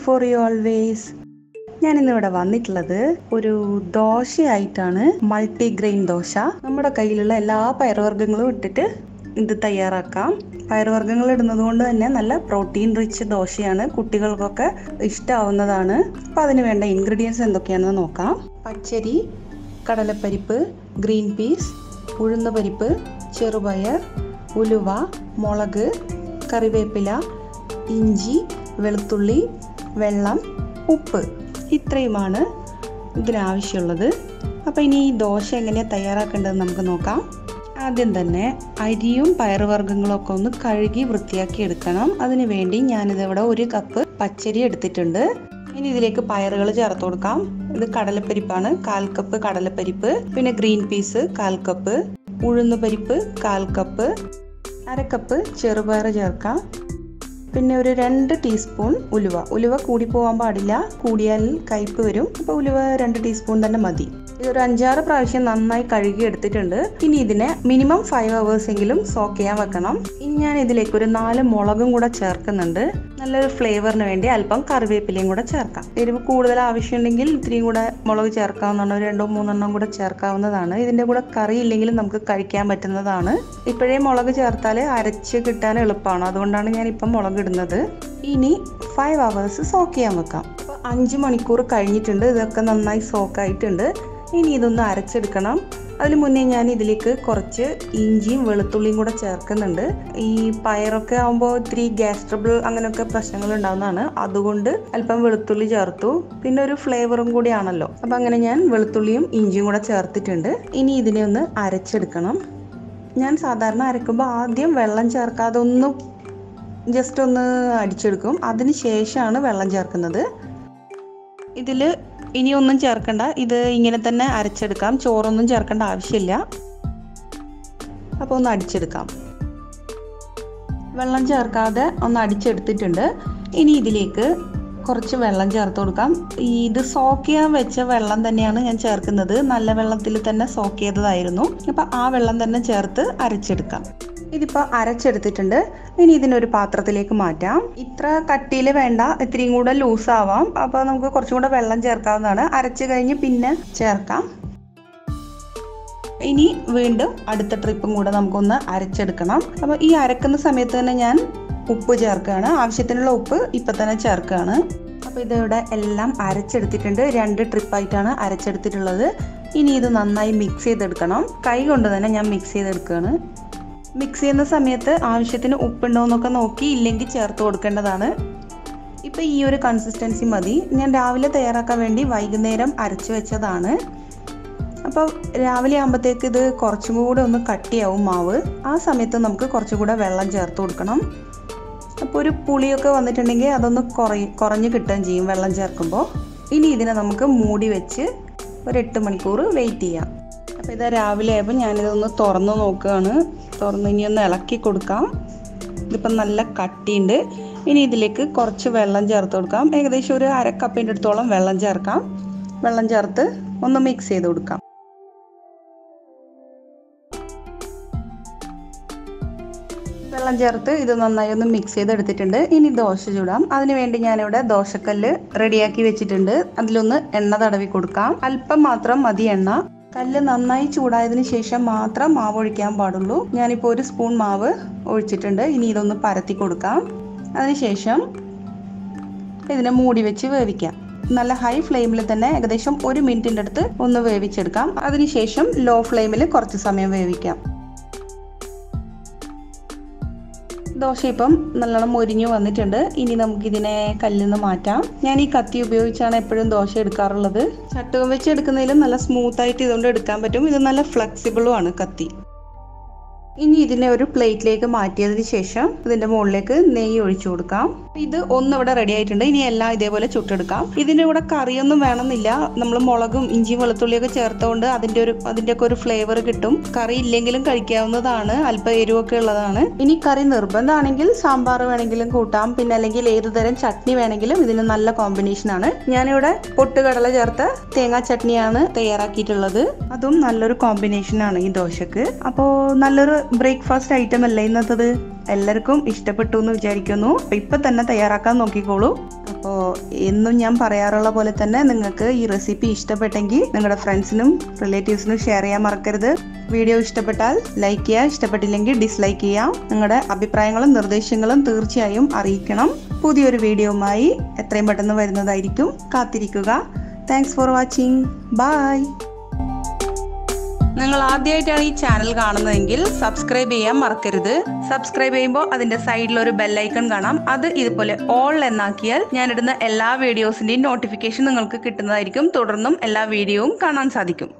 for you always ഞാൻ ഇന്നിവിടെ വന്നിട്ടുള്ളത് ഒരു ദോശയായിട്ടാണ് മൾട്ടിഗ്രെയിൻ ദോശ നമ്മുടെ കയ്യിലുള്ള എല്ലാ പയറുവർഗ്ഗങ്ങളും ഇട്ടിട്ട് ഇത് തയ്യാറാക്കാം പയറുവർഗ്ഗങ്ങൾ ഇടുന്നത് കൊണ്ട് തന്നെ നല്ല പ്രോട്ടീൻ റിച്ച് ദോശയാണ് കുട്ടികൾക്കൊക്കെ ഇഷ്ടമാവുന്നതാണ് അപ്പോൾ അതിന് വേണ്ട ഇൻഗ്രീഡിയൻസ് എന്തൊക്കെയാണെന്ന് നോക്കാം പച്ചരി കടലപ്പരിപ്പ് ഗ്രീൻ പീസ് ഉഴുന്നുപരിപ്പ് ചെറുപയർ ഉലുവ മുളക് കറിവേപ്പില ഇഞ്ചി വെളുത്തുള്ളി വെള്ളം ഉപ്പ് ഇത്രയുമാണ് ഇതിനാവശ്യമുള്ളത് അപ്പോൾ ഇനി ഈ ദോശ എങ്ങനെയാണ് തയ്യാറാക്കേണ്ടതെന്ന് നമുക്ക് നോക്കാം ആദ്യം തന്നെ അരിയും പയറുവർഗ്ഗങ്ങളും ഒക്കെ ഒന്ന് കഴുകി വൃത്തിയാക്കി എടുക്കണം അതിനു വേണ്ടി ഞാനിതിവിടെ ഒരു കപ്പ് പച്ചരി എടുത്തിട്ടുണ്ട് ഇനി ഇതിലേക്ക് പയറുകൾ ചേർത്ത് കൊടുക്കാം ഇത് കടലപ്പരിപ്പാണ് കാൽ കപ്പ് കടലപ്പരിപ്പ് പിന്നെ ഗ്രീൻ പീസ് കാൽ കപ്പ് ഉഴുന്നുപരിപ്പ് കാൽ കപ്പ് അര കപ്പ് ചെറുപയർ ചേർക്കാം പിന്നെ ഒരു രണ്ട് ടീസ്പൂൺ ഉലുവ ഉലുവ കൂടി പോകാൻ പാടില്ല കൂടിയാൽ കയ്പ്പ് വരും അപ്പോൾ ഉലുവ രണ്ട് ടീസ്പൂൺ തന്നെ മതി ഇതൊരു അഞ്ചാറ് പ്രാവശ്യം നന്നായി കഴുകി എടുത്തിട്ടുണ്ട് ഇനി ഇതിനെ മിനിമം ഫൈവ് അവേഴ്സ് എങ്കിലും സോക്ക് ചെയ്യാൻ വെക്കണം ഇനി ഞാൻ ഇതിലേക്ക് ഒരു നാല് മുളകും കൂടെ ചേർക്കുന്നുണ്ട് നല്ലൊരു ഫ്ലേവറിന് വേണ്ടി അല്പം കറിവേപ്പിലയും കൂടെ ചേർക്കാം എരിവ് കൂടുതൽ ആവശ്യമുണ്ടെങ്കിൽ ഇത്തിരിയും കൂടെ മുളക് ചേർക്കാവുന്നതാണ് ഒരു രണ്ടോ മൂന്നെണ്ണം കൂടെ ചേർക്കാവുന്നതാണ് ഇതിൻ്റെ കൂടെ കറി ഇല്ലെങ്കിലും നമുക്ക് കഴിക്കാൻ പറ്റുന്നതാണ് ഇപ്പോഴേ മുളക് ചേർത്താൽ അരച്ച് കിട്ടാൻ എളുപ്പമാണ് അതുകൊണ്ടാണ് ഞാൻ ഇപ്പം മുളക് ഇടുന്നത് ഇനി ഫൈവ് അവേഴ്സ് സോക്ക് ചെയ്യാൻ വെക്കാം അപ്പോൾ അഞ്ച് മണിക്കൂർ കഴിഞ്ഞിട്ടുണ്ട് ഇതൊക്കെ നന്നായി സോക്കായിട്ടുണ്ട് ഇനി ഇതൊന്ന് അരച്ചെടുക്കണം അതിന് മുന്നേ ഞാൻ ഇതിലേക്ക് കുറച്ച് ഇഞ്ചിയും വെളുത്തുള്ളിയും കൂടെ ചേർക്കുന്നുണ്ട് ഈ പയറൊക്കെ ആകുമ്പോൾ ഇത്തിരി ഗ്യാസ് ട്രബിൾ അങ്ങനെയൊക്കെ പ്രശ്നങ്ങൾ ഉണ്ടാകുന്നതാണ് അതുകൊണ്ട് അല്പം വെളുത്തുള്ളി ചേർത്തു പിന്നെ ഒരു ഫ്ലേവറും കൂടിയാണല്ലോ അപ്പം അങ്ങനെ ഞാൻ വെളുത്തുള്ളിയും ഇഞ്ചിയും കൂടെ ചേർത്തിട്ടുണ്ട് ഇനി ഇതിനെ ഒന്ന് അരച്ചെടുക്കണം ഞാൻ സാധാരണ അരക്കുമ്പോൾ ആദ്യം വെള്ളം ചേർക്കാതെ ഒന്ന് ജസ്റ്റ് ഒന്ന് അടിച്ചെടുക്കും അതിന് ശേഷമാണ് വെള്ളം ചേർക്കുന്നത് ഇതിൽ ഇനിയൊന്നും ചേർക്കണ്ട ഇത് ഇങ്ങനെ തന്നെ അരച്ചെടുക്കാം ചോറൊന്നും ചേർക്കേണ്ട ആവശ്യമില്ല അപ്പോൾ ഒന്ന് അടിച്ചെടുക്കാം വെള്ളം ചേർക്കാതെ ഒന്ന് അടിച്ചെടുത്തിട്ടുണ്ട് ഇനി ഇതിലേക്ക് കുറച്ച് വെള്ളം ചേർത്ത് കൊടുക്കാം ഈ ഇത് സോക്ക് ചെയ്യാൻ വെച്ച വെള്ളം തന്നെയാണ് ഞാൻ ചേർക്കുന്നത് നല്ല വെള്ളത്തിൽ തന്നെ സോക്ക് ചെയ്തതായിരുന്നു അപ്പം ആ വെള്ളം തന്നെ ചേർത്ത് അരച്ചെടുക്കാം ഇതിപ്പോൾ അരച്ചെടുത്തിട്ടുണ്ട് ഇനി ഇതിനൊരു പാത്രത്തിലേക്ക് മാറ്റാം ഇത്ര കട്ടിയിൽ വേണ്ട ഇത്തിരിയും കൂടെ ലൂസ് ആവാം അപ്പോൾ നമുക്ക് കുറച്ചും കൂടെ വെള്ളം ചേർക്കാവുന്നതാണ് അരച്ച് കഴിഞ്ഞ് പിന്നെ ചേർക്കാം ഇനി വീണ്ടും അടുത്ത ട്രിപ്പും കൂടെ നമുക്കൊന്ന് അരച്ചെടുക്കണം അപ്പോൾ ഈ അരക്കുന്ന സമയത്ത് തന്നെ ഞാൻ ഉപ്പ് ചേർക്കുകയാണ് ആവശ്യത്തിനുള്ള ഉപ്പ് ഇപ്പം തന്നെ ചേർക്കുകയാണ് അപ്പോൾ ഇതിവിടെ എല്ലാം അരച്ചെടുത്തിട്ടുണ്ട് രണ്ട് ട്രിപ്പായിട്ടാണ് അരച്ചെടുത്തിട്ടുള്ളത് ഇനി ഇത് നന്നായി മിക്സ് ചെയ്തെടുക്കണം കൈ കൊണ്ട് തന്നെ ഞാൻ മിക്സ് ചെയ്തെടുക്കുകയാണ് മിക്സ് ചെയ്യുന്ന സമയത്ത് ആവശ്യത്തിന് ഉപ്പുണ്ടോ എന്നൊക്കെ നോക്കി ഇല്ലെങ്കിൽ ചേർത്ത് കൊടുക്കേണ്ടതാണ് ഇപ്പോൾ ഈ ഒരു കൺസിസ്റ്റൻസി മതി ഞാൻ രാവിലെ തയ്യാറാക്കാൻ വേണ്ടി വൈകുന്നേരം അരച്ച് വെച്ചതാണ് അപ്പോൾ രാവിലെ ആകുമ്പോഴത്തേക്ക് ഇത് കുറച്ചും കൂടെ ഒന്ന് കട്ടിയാവും മാവ് ആ സമയത്ത് നമുക്ക് കുറച്ചും കൂടെ വെള്ളം ചേർത്ത് കൊടുക്കണം അപ്പോൾ ഒരു പുളിയൊക്കെ വന്നിട്ടുണ്ടെങ്കിൽ അതൊന്ന് കുറയും കുറഞ്ഞ് കിട്ടുകയും ചെയ്യും വെള്ളം ചേർക്കുമ്പോൾ ഇനി ഇതിനെ നമുക്ക് മൂടി വെച്ച് ഒരു എട്ട് മണിക്കൂർ വെയിറ്റ് ചെയ്യാം അപ്പോൾ ഇതാ രാവിലെ ആയപ്പോൾ ഞാനിതൊന്ന് തുറന്ന് നോക്കുകയാണ് തുറന്ന് ഇനി ഒന്ന് ഇളക്കി കൊടുക്കാം ഇതിപ്പം നല്ല കട്ടിയുണ്ട് ഇനി ഇതിലേക്ക് കുറച്ച് വെള്ളം ചേർത്ത് കൊടുക്കാം ഏകദേശം ഒരു അര കപ്പിൻ്റെ അടുത്തോളം വെള്ളം ചേർക്കാം വെള്ളം ചേർത്ത് ഒന്ന് മിക്സ് ചെയ്ത് കൊടുക്കാം വെള്ളം ചേർത്ത് ഇത് നന്നായി ഒന്ന് മിക്സ് ചെയ്തെടുത്തിട്ടുണ്ട് ഇനി ദോശ ചൂടാം അതിനുവേണ്ടി ഞാനിവിടെ ദോശക്കല്ല് റെഡിയാക്കി വെച്ചിട്ടുണ്ട് അതിലൊന്ന് എണ്ണ തടവി കൊടുക്കാം അല്പം മാത്രം മതി എണ്ണ കല്ല് നന്നായി ചൂടായതിനു ശേഷം മാത്രം മാവ് ഒഴിക്കാൻ പാടുള്ളൂ ഞാനിപ്പോൾ ഒരു സ്പൂൺ മാവ് ഒഴിച്ചിട്ടുണ്ട് ഇനി ഇതൊന്ന് പരത്തി കൊടുക്കാം അതിനുശേഷം ഇതിനെ മൂടി വെച്ച് വേവിക്കാം നല്ല ഹൈ ഫ്ലെയിമിൽ തന്നെ ഏകദേശം ഒരു മിനിറ്റിൻ്റെ അടുത്ത് ഒന്ന് വേവിച്ചെടുക്കാം അതിനുശേഷം ലോ ഫ്ലെയിമിൽ കുറച്ച് സമയം വേവിക്കാം ദോശ ഇപ്പം നല്ലോണം മൊരിഞ്ഞു വന്നിട്ടുണ്ട് ഇനി നമുക്കിതിനെ കല്ലിൽ നിന്ന് മാറ്റാം ഞാൻ ഈ കത്തി ഉപയോഗിച്ചാണ് എപ്പോഴും ദോശ എടുക്കാറുള്ളത് ചട്ടുകം വെച്ച് എടുക്കുന്നതിലും നല്ല സ്മൂത്ത് ആയിട്ട് ഇതുകൊണ്ട് എടുക്കാൻ പറ്റും ഇത് നല്ല ഫ്ലെക്സിബിളും ആണ് കത്തി ഇനി ഇതിനെ ഒരു പ്ലേറ്റിലേക്ക് മാറ്റിയതിന് ശേഷം ഇതിന്റെ മുകളിലേക്ക് നെയ്യ് ഒഴിച്ചു കൊടുക്കാം ഇത് ഒന്നിവിടെ റെഡി ആയിട്ടുണ്ട് ഇനി എല്ലാം ഇതേപോലെ ചുട്ടെടുക്കാം ഇതിന്റെ കൂടെ കറിയൊന്നും വേണമെന്നില്ല നമ്മൾ മുളകും ഇഞ്ചിയും വെളുത്തുള്ളിയൊക്കെ ചേർത്തുകൊണ്ട് അതിന്റെ ഒരു അതിന്റെ ഒക്കെ ഒരു ഫ്ലേവർ കിട്ടും കറി ഇല്ലെങ്കിലും കഴിക്കാവുന്നതാണ് അല്പം എരിവൊക്കെ ഉള്ളതാണ് ഇനി കറി നിർബന്ധമാണെങ്കിൽ സാമ്പാർ വേണമെങ്കിലും കൂട്ടാം പിന്നെ അല്ലെങ്കിൽ ഏത് തരം ചട്നി വേണമെങ്കിലും ഇതിന് നല്ല കോമ്പിനേഷൻ ആണ് ഞാനിവിടെ പൊട്ടുകടല ചേർത്ത് തേങ്ങാ ചട്നിയാണ് തയ്യാറാക്കിയിട്ടുള്ളത് അതും നല്ലൊരു കോമ്പിനേഷൻ ആണ് ഈ ദോശക്ക് അപ്പോൾ നല്ലൊരു ബ്രേക്ക്ഫാസ്റ്റ് ഐറ്റം അല്ലേ ഇന്നത്തത് എല്ലാവർക്കും ഇഷ്ടപ്പെട്ടു എന്ന് വിചാരിക്കുന്നു അപ്പൊ ഇപ്പൊ തന്നെ തയ്യാറാക്കാൻ നോക്കിക്കോളൂ അപ്പോൾ എന്നും ഞാൻ പറയാറുള്ള പോലെ തന്നെ നിങ്ങൾക്ക് ഈ റെസിപ്പി ഇഷ്ടപ്പെട്ടെങ്കിൽ നിങ്ങളുടെ ഫ്രണ്ട്സിനും റിലേറ്റീവ്സിനും ഷെയർ ചെയ്യാൻ മറക്കരുത് വീഡിയോ ഇഷ്ടപ്പെട്ടാൽ ലൈക്ക് ചെയ്യുക ഇഷ്ടപ്പെട്ടില്ലെങ്കിൽ ഡിസ്ലൈക്ക് ചെയ്യാം നിങ്ങളുടെ അഭിപ്രായങ്ങളും നിർദ്ദേശങ്ങളും തീർച്ചയായും അറിയിക്കണം പുതിയൊരു വീഡിയോയുമായി എത്രയും പെട്ടെന്ന് വരുന്നതായിരിക്കും കാത്തിരിക്കുക താങ്ക്സ് ഫോർ വാച്ചിങ് ബൈ നിങ്ങൾ ആദ്യമായിട്ടാണ് ഈ ചാനൽ കാണുന്നതെങ്കിൽ സബ്സ്ക്രൈബ് ചെയ്യാൻ മറക്കരുത് സബ്സ്ക്രൈബ് ചെയ്യുമ്പോൾ അതിന്റെ സൈഡിൽ ഒരു ബെല്ലൈക്കൺ കാണാം അത് ഇതുപോലെ ഓൾ എന്നാക്കിയാൽ ഞാനിടുന്ന എല്ലാ വീഡിയോസിന്റെയും നോട്ടിഫിക്കേഷൻ നിങ്ങൾക്ക് കിട്ടുന്നതായിരിക്കും തുടർന്നും എല്ലാ വീഡിയോയും കാണാൻ സാധിക്കും